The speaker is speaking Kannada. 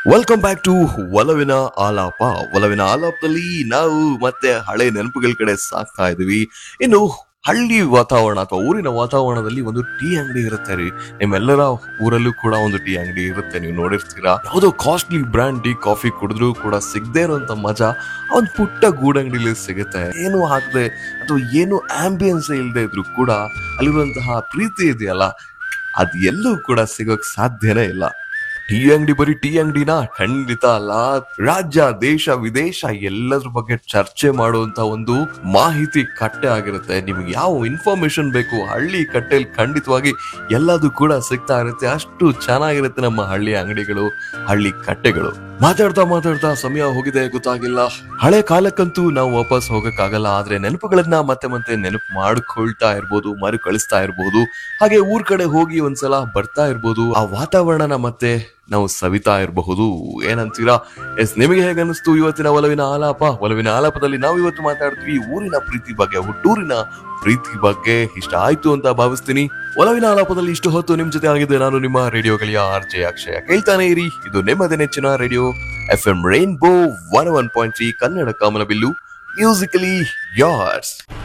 ವೆಲ್ಕಮ್ ಬ್ಯಾಕ್ ಟು ಒಲವಿನ ಆಲಾಪ ಒಲವಿನ ಆಲಾಪದಲ್ಲಿ ನಾವು ಮತ್ತೆ ಹಳೆ ನೆನಪುಗಳ ಕಡೆ ಸಾಕ್ತಾ ಇದೀವಿ ಇನ್ನು ಹಳ್ಳಿ ವಾತಾವರಣ ಅಥವಾ ಊರಿನ ವಾತಾವರಣದಲ್ಲಿ ಒಂದು ಟೀ ಅಂಗಡಿ ಇರುತ್ತೆ ರೀ ನಿಮ್ಮೆಲ್ಲರ ಊರಲ್ಲೂ ಕೂಡ ಒಂದು ಟೀ ಅಂಗಡಿ ಇರುತ್ತೆ ನೀವು ನೋಡಿರ್ತೀರಾ ಯಾವುದೋ ಕಾಸ್ಟ್ಲಿ ಬ್ರ್ಯಾಂಡ್ ಟೀ ಕಾಫಿ ಕುಡಿದ್ರು ಕೂಡ ಸಿಗದೆ ಇರುವಂತ ಮಜಾ ಆ ಒಂದು ಪುಟ್ಟ ಗೂಡಂಗಡಿಲಿ ಸಿಗುತ್ತೆ ಏನು ಹಾಕದೆ ಅಥವಾ ಏನು ಆಂಬಿಯನ್ಸ್ ಇಲ್ಲದೆ ಇದ್ರು ಕೂಡ ಅಲ್ಲಿರುವಂತಹ ಪ್ರೀತಿ ಇದೆಯಲ್ಲ ಅದ್ ಎಲ್ಲೂ ಕೂಡ ಸಿಗೋಕ್ ಸಾಧ್ಯನೇ ಇಲ್ಲ ಟೀ ಅಂಗಡಿ ಬರೀ ಟೀ ಅಂಗಡಿನ ಖಂಡಿತ ಅಲ್ಲ ರಾಜ್ಯ ದೇಶ ವಿದೇಶ ಎಲ್ಲದ್ರ ಬಗ್ಗೆ ಚರ್ಚೆ ಮಾಡುವಂತ ಒಂದು ಮಾಹಿತಿ ಕಟ್ಟೆ ಆಗಿರುತ್ತೆ ನಿಮ್ಗೆ ಯಾವ ಇನ್ಫಾರ್ಮೇಶನ್ ಬೇಕು ಹಳ್ಳಿ ಕಟ್ಟೆಯಲ್ಲಿ ಖಂಡಿತವಾಗಿ ಎಲ್ಲದೂ ಕೂಡ ಸಿಗ್ತಾ ಇರುತ್ತೆ ಅಷ್ಟು ಚೆನ್ನಾಗಿರುತ್ತೆ ನಮ್ಮ ಹಳ್ಳಿ ಅಂಗಡಿಗಳು ಹಳ್ಳಿ ಕಟ್ಟೆಗಳು ಮಾತಾಡ್ತಾ ಮಾತಾಡ್ತಾ ಸಮಯ ಹೋಗಿದೆ ಗೊತ್ತಾಗಿಲ್ಲ ಹಳೆ ಕಾಲಕ್ಕಂತೂ ನಾವು ವಾಪಸ್ ಹೋಗಕ್ಕಾಗಲ್ಲ ಆದ್ರೆ ನೆನಪುಗಳನ್ನ ಮತ್ತೆ ಮತ್ತೆ ನೆನಪು ಮಾಡ್ಕೊಳ್ತಾ ಇರ್ಬೋದು ಮರುಕಳಿಸ್ತಾ ಇರ್ಬೋದು ಹಾಗೆ ಊರ್ ಕಡೆ ಹೋಗಿ ಒಂದ್ಸಲ ಬರ್ತಾ ಇರ್ಬೋದು ಆ ವಾತಾವರಣನ ಮತ್ತೆ ನಾವು ಸವಿತಾ ಇರಬಹುದು ಏನಂತೀರಾ ಎಸ್ ನಿಮಗೆ ಹೇಗೆ ಅನಿಸ್ತು ಇವತ್ತಿನ ಒಲವಿನ ಆಲಾಪ ಒಲವಿನ ಆಲಾಪದಲ್ಲಿ ನಾವು ಇವತ್ತು ಮಾತಾಡ್ತೀವಿ ಊರಿನ ಪ್ರೀತಿ ಬಗ್ಗೆ ಹುಟ್ಟೂರಿನ ಪ್ರೀತಿ ಬಗ್ಗೆ ಇಷ್ಟ ಆಯ್ತು ಅಂತ ಭಾವಿಸ್ತೀನಿ ಒಲವಿನ ಆಲಾಪದಲ್ಲಿ ಇಷ್ಟು ಹೊತ್ತು ನಿಮ್ ಜೊತೆ ಆಗಿದೆ ನಾನು ನಿಮ್ಮ ರೇಡಿಯೋ ಗೆಳೆಯ ಆರ್ ಜೆ ಅಕ್ಷಯ ಕೇಳ್ತಾನೆ ಇರಿ ಇದು ನಿಮ್ಮದೇ ನೆಚ್ಚಿನ radio F M rainbow one one point three Kannada ಕಾಮನಬಿಲ್ಲು ಮ್ಯೂಸಿಕಲಿ ಯಾರ್ಸ್